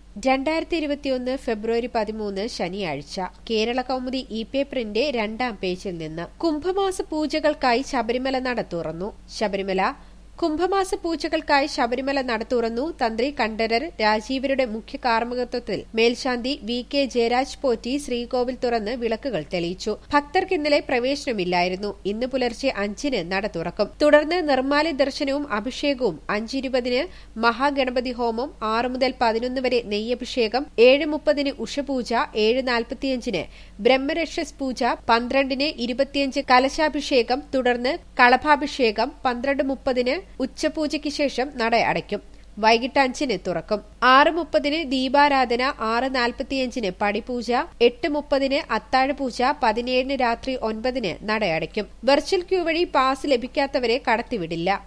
രണ്ടായിരത്തി ഇരുപത്തിയൊന്ന് ഫെബ്രുവരി പതിമൂന്ന് ശനിയാഴ്ച കേരള കൗമുദി ഇ പേപ്പറിന്റെ രണ്ടാം പേജിൽ നിന്ന് കുംഭമാസ പൂജകൾക്കായി ശബരിമല നട തുറന്നു ശബരിമല കുംഭമാസ പൂജകൾക്കായി ശബരിമല നട തുറന്നു തന്ത്രി കണ്ഠരർ രാജീവരുടെ മുഖ്യ കാർമ്മികത്വത്തിൽ മേൽശാന്തി വി കെ ജയരാജ് പോറ്റി ശ്രീകോവിൽ തുറന്ന് വിളക്കുകൾ തെളിയിച്ചു ഭക്തർക്ക് ഇന്നലെ പ്രവേശനമില്ലായിരുന്നു ഇന്ന് പുലർച്ചെ അഞ്ചിന് നട തുറക്കും തുടർന്ന് നിർമ്മാല്യ ദർശനവും അഭിഷേകവും അഞ്ചിരുപതിന് മഹാഗണപതി ഹോമം ആറ് മുതൽ പതിനൊന്ന് വരെ നെയ്യഭിഷേകം ഏഴ് മുപ്പതിന് ഉഷപൂജ ഏഴ് നാൽപ്പത്തിയഞ്ചിന് ബ്രഹ്മരക്ഷസ് പൂജ പന്ത്രണ്ടിന് ഇരുപത്തിയഞ്ച് കലശാഭിഷേകം തുടർന്ന് കളഭാഭിഷേകം പന്ത്രണ്ട് മുപ്പതിന് ഉച്ചപൂജയ്ക്ക് ശേഷം നട അടയ്ക്കും വൈകിട്ട് അഞ്ചിന് തുറക്കും ആറ് മുപ്പതിന് ദീപാരാധന ആറ് നാൽപ്പത്തിയഞ്ചിന് പടിപൂജ എട്ട് മുപ്പതിന് അത്താഴപൂജ പതിനേഴിന് രാത്രി ഒൻപതിന് നട അടയ്ക്കും വെർച്വൽ ക്യൂ വഴി പാസ് ലഭിക്കാത്തവരെ കടത്തിവിടില്ല